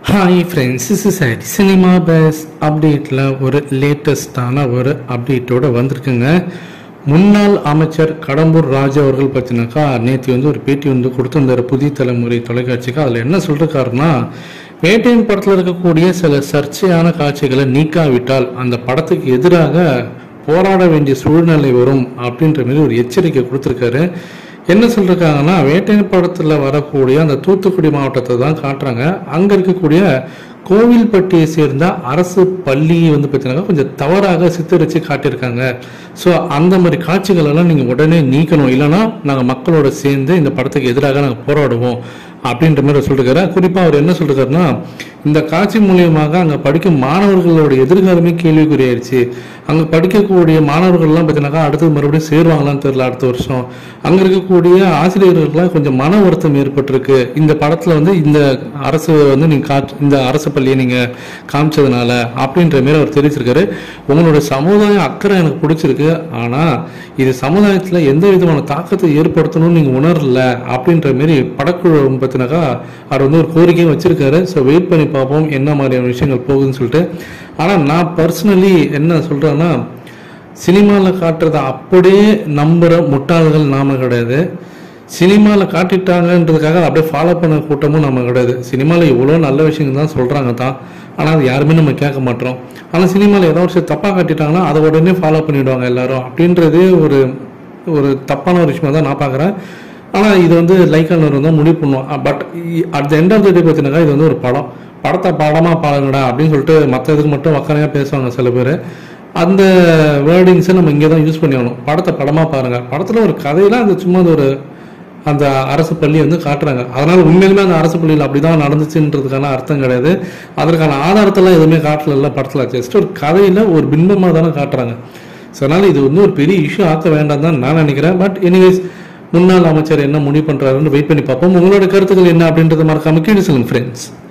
hi friends is sorry cinema base அப்டேட்டில் ஒரு லேட்டஸ்டான ஒரு அப்டேட்டோட வந்திருக்குங்க முன்னாள் அமைச்சர் கடம்பூர் ராஜு அவர்கள் பார்த்தீங்கன்னாக்கா நேற்று வந்து ஒரு பேட்டி வந்து கொடுத்திருந்தாரு புதிய தலைமுறை தொலைக்காட்சிக்கு அதில் என்ன சொல்லிருக்காருன்னா வேட்டையின் படத்தில் இருக்கக்கூடிய சில சர்ச்சையான காட்சிகளை நீக்காவிட்டால் அந்த படத்துக்கு எதிராக போராட வேண்டிய சூழ்நிலை வரும் அப்படின்ற மாதிரி ஒரு எச்சரிக்கை கொடுத்துருக்காரு என்ன சொல்லிருக்காங்கன்னா வேட்டையின் படத்தில் வரக்கூடிய அந்த தூத்துக்குடி மாவட்டத்தை தான் காட்டுறாங்க அங்கே இருக்கக்கூடிய கோவில்பட்டியை சேர்ந்த அரசு பள்ளியை வந்து பார்த்தீங்கன்னா கொஞ்சம் தவறாக சித்தரித்து காட்டியிருக்காங்க ஸோ அந்த மாதிரி காட்சிகள் எல்லாம் நீங்கள் உடனே நீக்கணும் இல்லைன்னா நாங்கள் மக்களோட சேர்ந்து இந்த படத்துக்கு எதிராக நாங்கள் போராடுவோம் அப்படின்ற மாதிரி சொல்லிருக்காரு குறிப்பாக அவர் என்ன சொல்லிருக்காருன்னா இந்த காட்சி மூலியமாக அங்கே படிக்கும் மாணவர்களோட எதிர்காலமே கேள்விக்குறியாயிருச்சு அங்கே படிக்கக்கூடிய மாணவர்கள்லாம் பார்த்தீங்கன்னாக்கா அடுத்து மறுபடியும் சேருவாங்களான்னு தெரியல அடுத்த வருஷம் அங்கே இருக்கக்கூடிய ஆசிரியர்களுக்கெல்லாம் கொஞ்சம் மன வருத்தம் ஏற்பட்டிருக்கு இந்த படத்தில் வந்து இந்த அரசு வந்து நீங்கள் காட் இந்த அரசு பள்ளியை நீங்கள் காமிச்சதுனால அப்படின்ற மாரி அவர் தெரிவிச்சிருக்காரு உங்களோட சமுதாய அக்கறை எனக்கு பிடிச்சிருக்கு ஆனால் இது சமுதாயத்தில் எந்த விதமான தாக்கத்தை ஏற்படுத்தணும்னு நீங்கள் உணரல அப்படின்ற மாரி படக்குழு பார்த்தினாக்கா அவர் வந்து ஒரு கோரிக்கையும் வச்சிருக்காரு ஸோ வெயிட் பண்ணி பார்ப்போம் என்ன மாதிரியான விஷயங்கள் போகுதுன்னு சொல்லிட்டு ஆனால் நான் பர்சனலி என்ன சொல்கிறேன்னா சினிமாவில் காட்டுறதை அப்படியே நம்புகிற முட்டாள்கள் நாம கிடையாது சினிமாவில் காட்டிட்டாங்கன்றதுக்காக அதை அப்படியே ஃபாலோ பண்ண கூட்டமும் நம்ம கிடையாது சினிமாவில் இவ்வளோ நல்ல விஷயங்கள் தான் சொல்கிறாங்க தான் ஆனால் அது யாருமே நம்ம கேட்க மாட்டோம் ஆனால் சினிமாவில் ஏதோ ஒரு விஷயம் தப்பாக காட்டிட்டாங்கன்னா அதை உடனே ஃபாலோ பண்ணிவிடுவாங்க எல்லாரும் அப்படின்றதே ஒரு ஒரு தப்பான ஒரு விஷயமா தான் நான் பார்க்குறேன் ஆனால் இது வந்து லைக்கான தான் முடிவு பண்ணுவோம் but at the end of the day பார்த்தீங்கன்னா இது வந்து ஒரு படம் படத்தை படமாக பாருங்கடா அப்படின்னு சொல்லிட்டு மற்ற இதுக்கு மட்டும் வக்கனையாக பேசுவாங்க சில பேர் அந்த வேர்டிங்ஸை நம்ம இங்கே தான் யூஸ் பண்ணி ஆகணும் படத்தை படமாக பாருங்கள் படத்தில் ஒரு கதையில அந்த சும்மா அது ஒரு அந்த அரசு பள்ளி வந்து காட்டுறாங்க அதனால உண்மையிலுமே அந்த அரசு பள்ளியில் அப்படிதான் நடந்துச்சுன்றதுக்கான அர்த்தம் கிடையாது அதற்கான ஆதாரத்தெல்லாம் எதுவுமே காட்டல படத்தில் ஜஸ்ட் ஒரு கதையில ஒரு பின்பமாக தானே காட்டுறாங்க ஸோ அதனால இது வந்து ஒரு பெரிய இஷ்யூ ஆக்க வேண்டாம் தான் நான் நினைக்கிறேன் பட் எனிவேஸ் முன்னாள் அமைச்சர் என்ன முடிவு பண்றாருன்னு வெயிட் பண்ணி பார்ப்போம் உங்களோட கருத்துக்கள் என்ன அப்படின்றத மறக்காம கீழே சொல்லுங்க ஃப்ரெண்ட்ஸ்